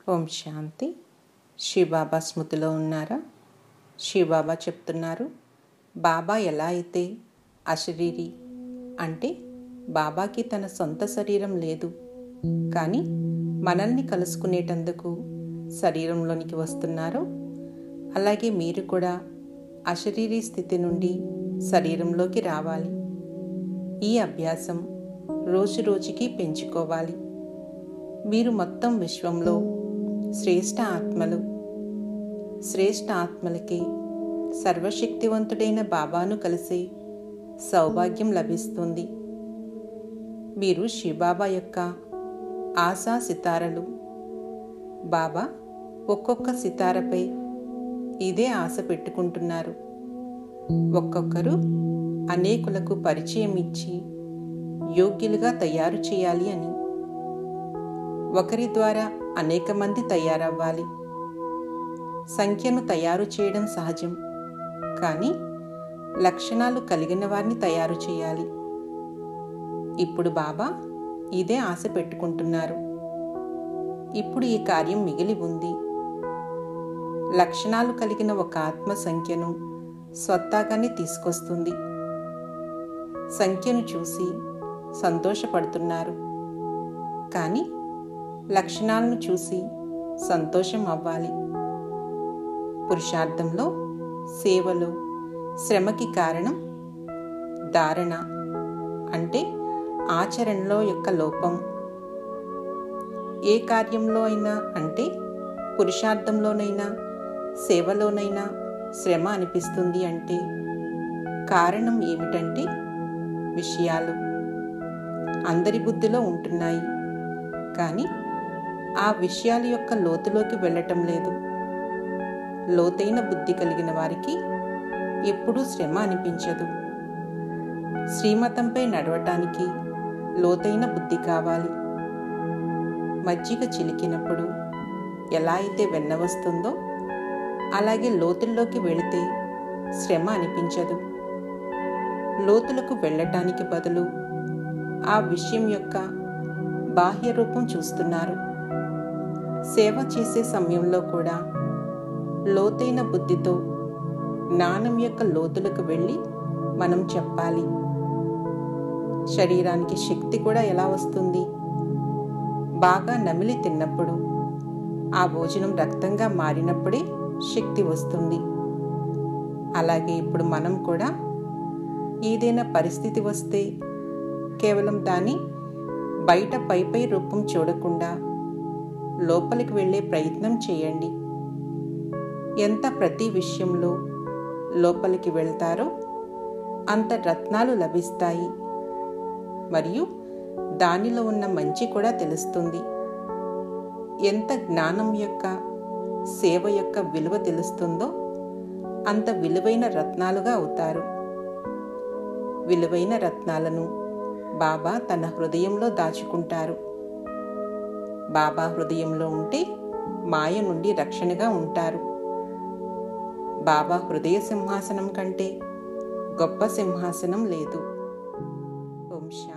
ఓం శాంతి శివబాబా స్మృతిలో ఉన్నారా శివబాబా చెప్తున్నారు బాబా ఎలా అయితే అశరీరి అంటే బాబాకి తన సొంత శరీరం లేదు కానీ మనల్ని కలుసుకునేటందుకు శరీరంలోనికి వస్తున్నారో అలాగే మీరు కూడా అశరీరీ స్థితి నుండి శరీరంలోకి రావాలి ఈ అభ్యాసం రోజు రోజుకి పెంచుకోవాలి మీరు మొత్తం విశ్వంలో శ్రేష్ఠ ఆత్మలు శ్రేష్ఠ ఆత్మలకి సర్వశక్తివంతుడైన బాబాను కలిసే సౌభాగ్యం లభిస్తుంది మీరు శివబాబా యొక్క ఆశా సితారలు బాబా ఒక్కొక్క సితారపై ఇదే ఆశ పెట్టుకుంటున్నారు ఒక్కొక్కరు అనేకులకు పరిచయం ఇచ్చి యోగ్యులుగా తయారు చేయాలి అని ఒకరి ద్వారా అనేక మంది తయారవ్వాలి సంఖ్యను తయారు చేయడం సహజం కానీ లక్షణాలు కలిగిన వారిని తయారు చేయాలి ఇప్పుడు బాబా ఇదే ఆశ పెట్టుకుంటున్నారు ఇప్పుడు ఈ కార్యం మిగిలి ఉంది లక్షణాలు కలిగిన ఒక ఆత్మ సంఖ్యను స్వత్తాగానే తీసుకొస్తుంది సంఖ్యను చూసి సంతోషపడుతున్నారు కానీ లక్షణాలను చూసి సంతోషం అవ్వాలి పురుషార్థంలో సేవలో శ్రమకి కారణం ధారణ అంటే ఆచరణలో యొక్క లోపం ఏ కార్యంలో అయినా అంటే పురుషార్థంలోనైనా సేవలోనైనా శ్రమ అనిపిస్తుంది అంటే కారణం ఏమిటంటే విషయాలు అందరి బుద్ధిలో ఉంటున్నాయి కానీ ఆ విషయాల యొక్క లోతులోకి వెళ్ళటం లేదు లోతైన బుద్ధి కలిగిన వారికి ఎప్పుడూ శ్రమ అనిపించదు శ్రీమతంపై నడవటానికి లోతైన బుద్ధి కావాలి మజ్జిగ చిలికినప్పుడు ఎలా అయితే వెన్న వస్తుందో అలాగే లోతుల్లోకి వెళితే శ్రమ అనిపించదు లోతులకు వెళ్ళటానికి బదులు ఆ విషయం యొక్క బాహ్య రూపం చూస్తున్నారు సేవ చేసే సమయంలో కూడా లోతైన బుద్ధితో జ్ఞానం యొక్క లోతులకు వెళ్ళి మనం చెప్పాలి శరీరానికి శక్తి కూడా ఎలా వస్తుంది బాగా నమిలి తిన్నప్పుడు ఆ భోజనం రక్తంగా మారినప్పుడే శక్తి వస్తుంది అలాగే ఇప్పుడు మనం కూడా ఏదైనా పరిస్థితి వస్తే కేవలం దాని బయట పై పై రూపం చూడకుండా లోపలికి వెళ్ళే ప్రయత్నం చేయండి ఎంత ప్రతి విషయంలో లోపలికి వెళ్తారో అంత రత్నాలు లభిస్తాయి మరియు దానిలో ఉన్న మంచి కూడా తెలుస్తుంది ఎంత జ్ఞానం యొక్క సేవ యొక్క విలువ తెలుస్తుందో అంత విలువైన రత్నాలుగా అవుతారు విలువైన రత్నాలను బాబా తన హృదయంలో దాచుకుంటారు బాబా హృదయంలో ఉంటే మాయ నుండి రక్షణగా ఉంటారు బాబా హృదయ సింహాసనం కంటే గొప్ప సింహాసనం లేదు ఓం శా